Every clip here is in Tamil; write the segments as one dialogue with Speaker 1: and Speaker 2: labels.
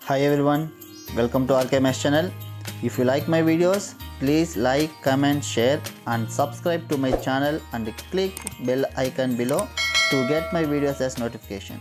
Speaker 1: Hi everyone, welcome to RKMS channel. If you like my videos, please like, comment, share and subscribe to my channel and click bell icon below to get my videos as notification.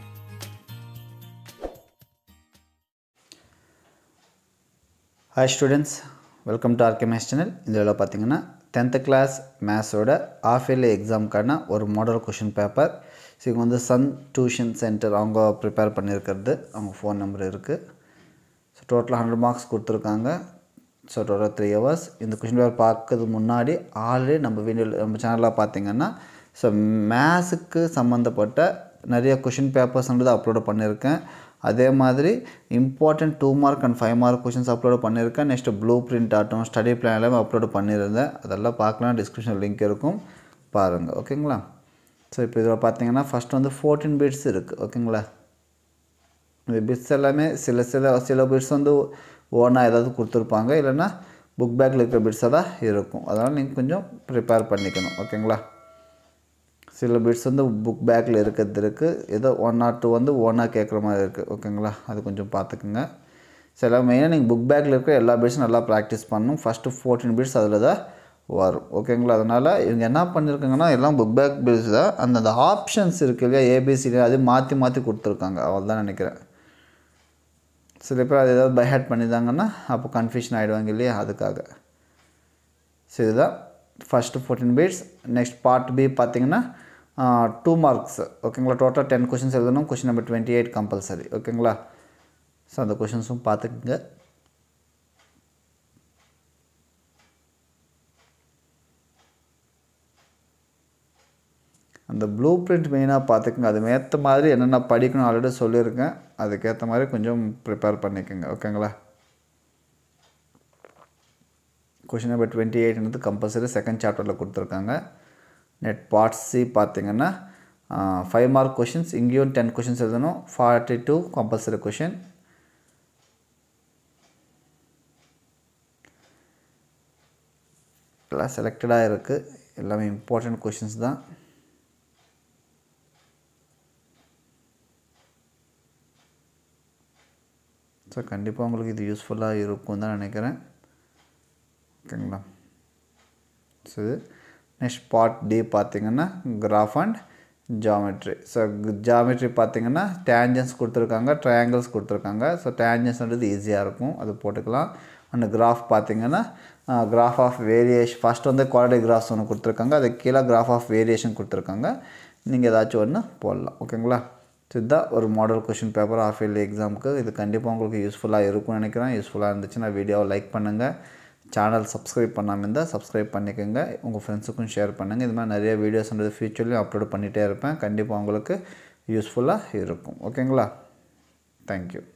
Speaker 1: Hi students welcome to R K maths channel இதில் பார்த்தீங்கன்னா டென்த்து கிளாஸ் மேத்ஸோட ஆஃப் இயர்லி எக்ஸாமுக்கான ஒரு மாடல் கொஷின் பேப்பர் ஸோ இவங்க வந்து சன் டியூஷன் சென்டர் அவங்க ப்ரிப்பேர் பண்ணியிருக்கிறது அவங்க ஃபோன் நம்பர் இருக்குது ஸோ டோட்டலாக ஹண்ட்ரட் மார்க்ஸ் கொடுத்துருக்காங்க ஸோ டோட்டல் த்ரீ ஹவர்ஸ் இந்த கொஷின் பேப்பர் பார்க்கறது முன்னாடி ஆல்ரெடி நம்ம வீடியோ நம்ம சேனலில் பார்த்தீங்கன்னா ஸோ மேத்ஸுக்கு சம்மந்தப்பட்ட நிறைய கொஷின் பேப்பர்ஸ்ன்றது அப்லோட் பண்ணியிருக்கேன் அதே மாதிரி important two mark and five mark questions upload பண்ணியிருக்கேன் நெக்ஸ்ட் ப்ளூ பிரிண்ட் ஆட்டம் ஸ்டடி பிளான் எல்லாமே அப்லோட் பண்ணியிருந்தேன் அதெல்லாம் பார்க்கலாம் டிஸ்கிரிப்ஷன் லிங்க் இருக்கும் பாருங்கள் ஓகேங்களா ஸோ இப்போ இதில் பார்த்தீங்கன்னா ஃபஸ்ட் வந்து ஃபோர்டீன் பிட்ஸ் இருக்குது ஓகேங்களா இந்த பிட்ஸ் எல்லாமே சில சில சில பிட்ஸ் வந்து ஓனாக ஏதாவது கொடுத்துருப்பாங்க இல்லைன்னா புக் பேக்கில் இருக்கிற பிட்ஸாக தான் இருக்கும் அதனால் நீங்கள் கொஞ்சம் ப்ரிப்பேர் பண்ணிக்கணும் ஓகேங்களா சில பிட்ஸ் வந்து புக் பேக்கில் இருக்கிறது இருக்குது ஏதோ ஒன் ஆர் டூ வந்து ஓனாக கேட்குற மாதிரி இருக்குது ஓகேங்களா அது கொஞ்சம் பார்த்துக்குங்க சில மெயினாக நீங்கள் புக் பேக்கில் இருக்கிற எல்லா பிட்ஸும் நல்லா ப்ராக்டிஸ் பண்ணணும் ஃபஸ்ட்டு ஃபோர்டீன் பிட்ஸ் அதில் தான் வரும் ஓகேங்களா அதனால் இவங்க என்ன பண்ணியிருக்காங்கன்னா எல்லாம் புக் பேக் பிட்ஸ் தான் அந்தந்த ஆப்ஷன்ஸ் இருக்குது இல்லையா ஏபிசிடி அது மாற்றி மாற்றி கொடுத்துருக்காங்க அவள் தான் நினைக்கிறேன் சில பேர் அது ஏதாவது பைஹேட் பண்ணியிருந்தாங்கன்னா அப்போ கன்ஃபியூஷன் ஆகிடுவாங்க இல்லையா அதுக்காக ஸோ இதுதான் first fourteen bits next part B பார்த்தீங்கன்னா டூ மார்க்ஸ் ஓகேங்களா டோட்டல் டென் கொஷின்ஸ் எழுதணும் question number twenty eight compulsory ஓகேங்களா ஸோ அந்த கொஷின்ஸும் பார்த்துக்குங்க அந்த ப்ளூ பிரிண்ட் மெயினாக பார்த்துக்குங்க அது ஏற்ற மாதிரி என்னென்ன படிக்கணும் ஆல்ரெடி சொல்லியிருக்கேன் அதுக்கேற்ற மாதிரி கொஞ்சம் ப்ரிப்பேர் பண்ணிக்கோங்க ஓகேங்களா கொஷின் நம்பர் டுவெண்ட்டி எயிட்ன்றது கம்பல்சரி செகண்ட் சாப்டரில் கொடுத்துருக்காங்க நெட் பார்ட் சி பார்த்தீங்கன்னா ஃபைவ் மார்க் கொஷின்ஸ் இங்கேயும் டென் கொஷின்ஸ் எழுதணும் ஃபார்ட்டி டூ கம்பல்சரி கொஷின் எல்லாம் செலக்டடாக இருக்குது எல்லாமே இம்பார்ட்டண்ட் கொஷின்ஸ் தான் ஸோ கண்டிப்பாக உங்களுக்கு இது யூஸ்ஃபுல்லாக இருக்கும் தான் நினைக்கிறேன் ஓகேங்களா ஸோ இது நெக்ஸ்ட் பார்ட் டி பார்த்திங்கன்னா graph and geometry so geometry பார்த்திங்கன்னா டேஞ்சன்ஸ் கொடுத்துருக்காங்க ட்ரையாங்கிள்ஸ் கொடுத்துருக்காங்க ஸோ டேஞ்சன்ஸ்ன்றது ஈஸியாக இருக்கும் அது போட்டுக்கலாம் அண்ட் கிராஃப் பார்த்திங்கன்னா கிராஃப் ஆஃப் வேரியேஷன் ஃபஸ்ட் வந்து குவாலிட்டி கிராஃப்ஸ் ஒன்று கொடுத்துருக்காங்க அது கீழே கிராஃப் ஆஃப் வேரியேஷன் கொடுத்துருக்காங்க நீங்கள் ஏதாச்சும் ஒன்று போடலாம் ஓகேங்களா ஸோ இதுதான் ஒரு model question paper half yearly எக்ஸாமுக்கு இது கண்டிப்பாக உங்களுக்கு யூஸ்ஃபுல்லாக இருக்கும்னு நினைக்கிறேன் யூஸ்ஃபுல்லாக இருந்துச்சுன்னா வீடியோவை லைக் பண்ணுங்கள் சேனல் சப்ஸ்கிரைப் பண்ணாமல் இருந்தால் சப்ஸ்கிரைப் பண்ணிக்கோங்க உங்கள் ஃப்ரெண்ட்ஸுக்கும் ஷேர் பண்ணுங்கள் இது மாதிரி நிறைய வீடியோஸ்ன்றது ஃப்யூச்சர்லேயும் அப்லோட் பண்ணிகிட்டே இருப்பேன் கண்டிப்பாக உங்களுக்கு யூஸ்ஃபுல்லாக இருக்கும் ஓகேங்களா தேங்க்யூ